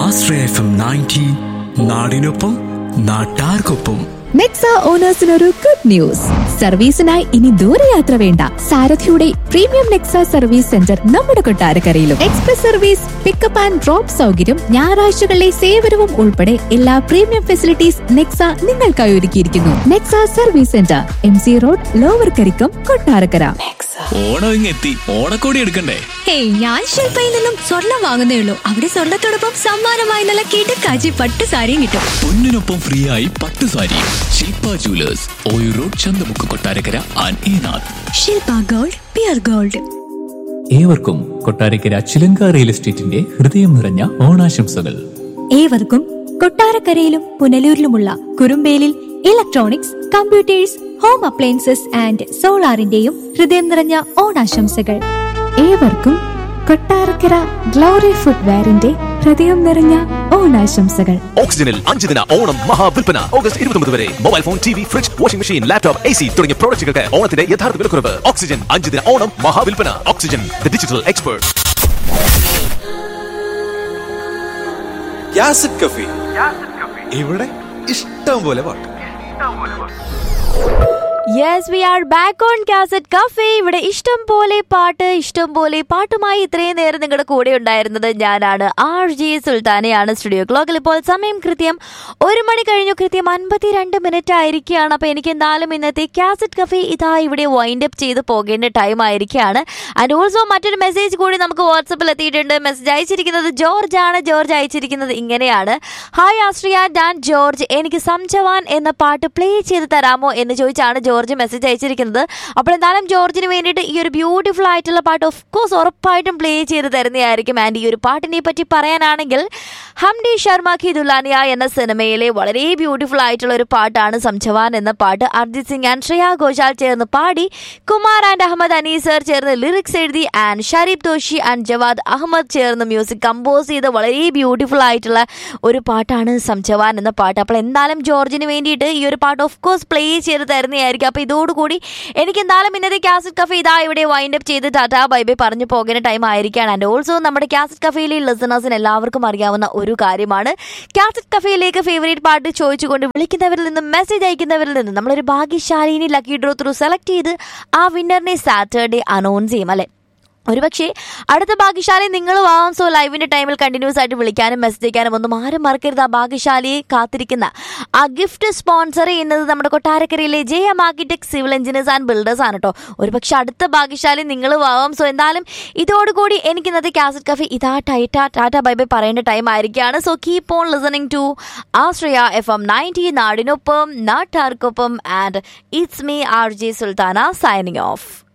ആശ്രയ F M ninety നാടിനൊപ്പം നാട്ടാർക്കൊപ്പം Nexa ഓണേഴ്സിനൊരു ഗുഡ് ന്യൂസ് സർവീസിനായി ഇനി ദൂരയാത്ര വേണ്ട സാരഥിയുടെ പ്രീമിയം നെക്സ സർവീസ് സെന്റർ നമ്മുടെ കൊട്ടാരക്കരയിലും express service pickup and drop സൗകര്യം ഞായറാഴ്ചകളിലെ സേവനവും ഉൾപ്പെടെ എല്ലാ പ്രീമിയം ഫെസിലിറ്റീസ് നെക്സ നിങ്ങൾക്കായി ഒരുക്കിയിരിക്കുന്നു Nexa service centre M C road lower Karikkam Kottarakkara Onam ഇങ്ങെത്തി ഓണക്കോടി എടുക്കണ്ടേ ഹേയ് ഞാൻ ശില്പയിൽ നിന്നും സ്വർണം വാങ്ങുന്നേ ഉള്ളൂ അവിടെ സ്വർണത്തോടൊപ്പം സമ്മാനമായി നല്ല കിടക്കാച്ചി പട്ട് സാരിയും കിട്ടും പൊന്നിനൊപ്പം ഫ്രീ ആയി പട്ടു സാരി ശില്പ ജുവലേഴ്സ് ഓയു road Chanthamukku Kottarakkara and Enath Shilpa gold പിയർ ഗോൾഡ് ഏവർക്കും കൊട്ടാരക്കര ചിലങ്ക റിയൽ എസ്റ്റേറ്റിന്റെ ഹൃദയം നിറഞ്ഞ ഓണാശംസകൾ ഏവർക്കും കൊട്ടാരക്കരയിലും പുനലൂരിലുമുള്ള കുറുമ്പേലിൽ electronics computers home appliances and സോളാറിന്റെയും ഹൃദയം നിറഞ്ഞ ഓണാശംസകൾ ഏവർക്കും കൊട്ടാരക്കര ഗ്ലോറി ഫുട്വെയറിന്റെ ഹൃദയം നിറഞ്ഞ ഓണാശംസകൾ ഓക്സിജനിൽ അഞ്ച് ദിന ഓണം മഹാവിൽപ്പന ഓഗസ്റ്റ് ഇരുപത്തൊമ്പത് വരെ mobile phone T V fridge washing machine laptop A C തുടങ്ങിയ പ്രോഡക്റ്റുകൾക്ക് ഓണത്തിന്റെ യഥാർത്ഥ വിലക്കുറവ് ഓക്സിജൻ അഞ്ച് ദിന ഓണം മഹാവിൽപ്പന ഓക്സിജൻ ദ ഡിജിറ്റൽ എക്സ്പേർട്ട് യാസിഡ് കഫി ഇവിടെ ഇഷ്ടം പോലെ പാട്ട് yes we are back on cassette cafe ഇവിടെ ഇഷ്ടം പോലെ പാട്ട് ഇഷ്ടം പോലെ പാട്ടുമായി ഇത്രയും നേരം നിങ്ങളുടെ കൂടെ ഉണ്ടായിരുന്നത് ഞാനാണ് ആർ ജി സുൽത്താനയാണ് സ്റ്റുഡിയോ ക്ലോക്കിൽ ഇപ്പോൾ സമയം കൃത്യം ഒരു മണി കഴിഞ്ഞു കൃത്യം അൻപത്തിരണ്ട് മിനിറ്റ് ആയിരിക്കുകയാണ് അപ്പോൾ എനിക്ക് എന്തായാലും ഇന്നത്തെ കാസറ്റ് കഫേ ഇതാ ഇവിടെ വൈൻഡ് അപ്പ് ചെയ്ത് പോകേണ്ട ടൈം ആയിരിക്കുകയാണ് ആൻഡ് ഓൾസോ മറ്റൊരു മെസ്സേജ് കൂടി നമുക്ക് വാട്സപ്പിൽ എത്തിയിട്ടുണ്ട് മെസ്സേജ് അയച്ചിരിക്കുന്നത് ജോർജ് ആണ് ജോർജ് അയച്ചിരിക്കുന്നത് ഇങ്ങനെയാണ് ഹായ് ആശ്രിയ ഡാൻ ജോർജ് എനിക്ക് സംജവാൻ എന്ന പാട്ട് പ്ലേ ചെയ്ത് തരാമോ എന്ന് ചോദിച്ചാണ് ജോർജ് മെസ്സേജ് അയച്ചിരിക്കുന്നത് അപ്പോൾ എന്തായാലും ജോർജിന് വേണ്ടിയിട്ട് ഈ ഒരു ബ്യൂട്ടിഫുൾ ആയിട്ടുള്ള പാട്ട് ഓഫ് കോഴ്സ് ഉറപ്പായിട്ടും പ്ലേ ചെയ്ത് തരുന്നതായിരിക്കും ആൻഡ് ഈ ഒരു പാട്ടിനെ പറ്റി പറയാനാണെങ്കിൽ ഹംഡി ശർമ്മ കി ദുലാനിയ എന്ന സിനിമയിലെ വളരെ ബ്യൂട്ടിഫുൾ ആയിട്ടുള്ള ഒരു പാട്ടാണ് സംജവാൻ എന്ന പാട്ട് അർജിത് സിംഗ് ആൻഡ് ശ്രേയ ഘോഷാൽ ചേർന്ന് പാടി കുമാർ ആൻഡ് അഹമ്മദ് അനീസർ ചേർന്ന് ലിറിക്സ് എഴുതി ആൻഡ് ഷരീഫ് ദോഷി ആൻഡ് ജവാദ് അഹമ്മദ് ചേർന്ന് മ്യൂസിക് കമ്പോസ് ചെയ്ത വളരെ ബ്യൂട്ടിഫുൾ ആയിട്ടുള്ള ഒരു പാട്ടാണ് സംജവാൻ എന്ന പാട്ട് അപ്പോൾ എന്തായാലും ജോർജിന് വേണ്ടിയിട്ട് ഈ ഒരു പാട്ട് ഓഫ് കോഴ്സ് പ്ലേ ചെയ്ത് തരുന്നതായിരിക്കും അപ്പോൾ ഇതോടുകൂടി എനിക്ക് എന്തായാലും ഇന്നത്തെ കാസറ്റ് കഫേ ഇതാ ഇവിടെ വൈൻഡ് അപ്പ് ചെയ്ത് ടാറ്റാ ബൈ ബൈ പറഞ്ഞു പോകുന്ന ടൈം ആയിരിക്കുകയാണ് ആൻഡ് ഓൾസോ നമ്മുടെ കാസറ്റ് കഫേയിലെ ലിസണേഴ്സിന് എല്ലാവർക്കും അറിയാവുന്ന ഒരു കാര്യമാണ് കാസറ്റ് കഫേയിലേക്ക് ഫേവറേറ്റ് പാട്ട് ചോദിച്ചുകൊണ്ട് വിളിക്കുന്നവരിൽ നിന്നും മെസ്സേജ് അയക്കുന്നവരിൽ നിന്നും നമ്മളൊരു ഭാഗ്യശാലിനി ലക്കി ഡ്രോ ത്രൂ സെലക്ട് ചെയ്ത് ആ വിന്നറിനെ സാറ്റർഡേ അനൗൺസ് ചെയ്യും അല്ലേ ഒരുപക്ഷെ അടുത്ത ഭാഗ്യശാലി നിങ്ങളും ആവാം സോ ലൈവിന്റെ ടൈമിൽ കണ്ടിന്യൂസ് ആയിട്ട് വിളിക്കാനും മെസ്സേജ് അയക്കാനും ഒന്നും ആരും മറക്കരുത് ആ ഭാഗ്യശാലിയെ കാത്തിരിക്കുന്ന ആ ഗിഫ്റ്റ് സ്പോൺസർ ചെയ്യുന്നത് നമ്മുടെ കൊട്ടാരക്കരയിലെ J M architect civil engineers and builders ആണ് കേട്ടോ ഒരുപക്ഷെ അടുത്ത ഭാഗ്യശാലി നിങ്ങളും ആവാം സോ എന്തായാലും ഇതോടുകൂടി എനിക്ക് ഇന്നത്തെ കാസറ്റ് കഫേ ഇതാ ടൈറ്റ ടാറ്റ ബൈ ബൈ പറയേണ്ട ടൈം ആയിരിക്കുകയാണ് so keep on listening to Ashraya F M ninety നാടിനൊപ്പം നാട്ടാർക്കൊപ്പം and it's me R J Sulthana signing of